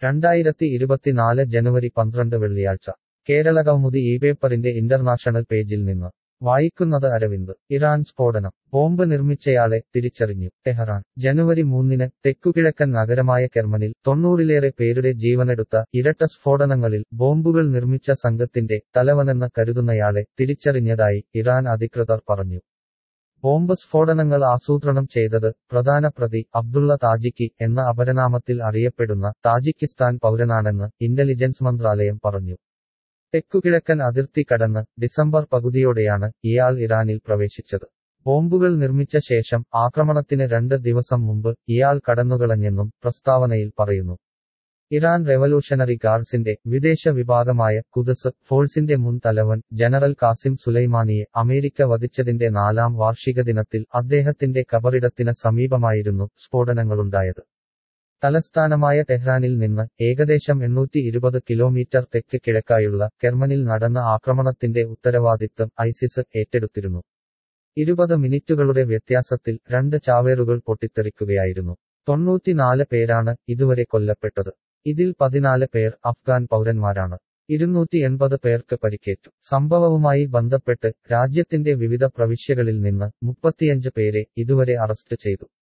രണ്ടായിരത്തി ഇരുപത്തിനാല് ജനുവരി പന്ത്രണ്ട് വെള്ളിയാഴ്ച കേരള കൗമുദി ഈ പേപ്പറിന്റെ ഇന്റർനാഷണൽ പേജിൽ നിന്ന് വായിക്കുന്നത് അരവിന്ദ് ഇറാൻ സ്ഫോടനം ബോംബ് നിർമ്മിച്ചയാളെ തിരിച്ചറിഞ്ഞു ടെഹറാൻ ജനുവരി മൂന്നിന് തെക്കുകിഴക്കൻ നഗരമായ കെർമനിൽ തൊണ്ണൂറിലേറെ പേരുടെ ജീവനെടുത്ത ഇരട്ട സ്ഫോടനങ്ങളിൽ ബോംബുകൾ നിർമ്മിച്ച സംഘത്തിന്റെ തലവനെന്ന് കരുതുന്നയാളെ തിരിച്ചറിഞ്ഞതായി ഇറാൻ അധികൃതർ പറഞ്ഞു ബോംബ് സ്ഫോടനങ്ങൾ ആസൂത്രണം ചെയ്തത് പ്രധാന പ്രതി അബ്ദുള്ള താജിക്കി എന്ന അപരനാമത്തിൽ അറിയപ്പെടുന്ന താജിക്കിസ്ഥാൻ പൗരനാണെന്ന് ഇന്റലിജൻസ് മന്ത്രാലയം പറഞ്ഞു തെക്കുകിഴക്കൻ അതിർത്തി കടന്ന് ഡിസംബർ പകുതിയോടെയാണ് ഇയാൾ ഇറാനിൽ പ്രവേശിച്ചത് ബോംബുകൾ നിർമ്മിച്ച ശേഷം ആക്രമണത്തിന് രണ്ട് ദിവസം മുമ്പ് ഇയാൾ കടന്നുകളഞ്ഞെന്നും പ്രസ്താവനയിൽ പറയുന്നു ഇറാൻ റെവല്യൂഷണറി ഗാർഡ്സിന്റെ വിദേശ വിഭാഗമായ കുദസ് ഫോഴ്സിന്റെ മുൻ തലവൻ ജനറൽ കാസിം സുലൈമാനിയെ അമേരിക്ക വധിച്ചതിന്റെ നാലാം വാർഷിക ദിനത്തിൽ അദ്ദേഹത്തിന്റെ കബറിടത്തിന് സമീപമായിരുന്നു സ്ഫോടനങ്ങളുണ്ടായത് തലസ്ഥാനമായ ടെഹ്റാനിൽ നിന്ന് ഏകദേശം എണ്ണൂറ്റി ഇരുപത് കിലോമീറ്റർ തെക്ക് കിഴക്കായുള്ള കെർമനിൽ നടന്ന ആക്രമണത്തിന്റെ ഉത്തരവാദിത്തം ഐസിസ് ഏറ്റെടുത്തിരുന്നു ഇരുപത് മിനിറ്റുകളുടെ വ്യത്യാസത്തിൽ രണ്ട് ചാവേറുകൾ പൊട്ടിത്തെറിക്കുകയായിരുന്നു തൊണ്ണൂറ്റിനാല് പേരാണ് ഇതുവരെ കൊല്ലപ്പെട്ടത് ഇതിൽ പതിനാല് പേർ അഫ്ഗാൻ പൗരന്മാരാണ് ഇരുന്നൂറ്റി എൺപത് പേർക്ക് പരിക്കേറ്റു സംഭവവുമായി ബന്ധപ്പെട്ട് രാജ്യത്തിന്റെ വിവിധ പ്രവിശ്യകളിൽ നിന്ന് മുപ്പത്തിയഞ്ച് പേരെ ഇതുവരെ അറസ്റ്റ് ചെയ്തു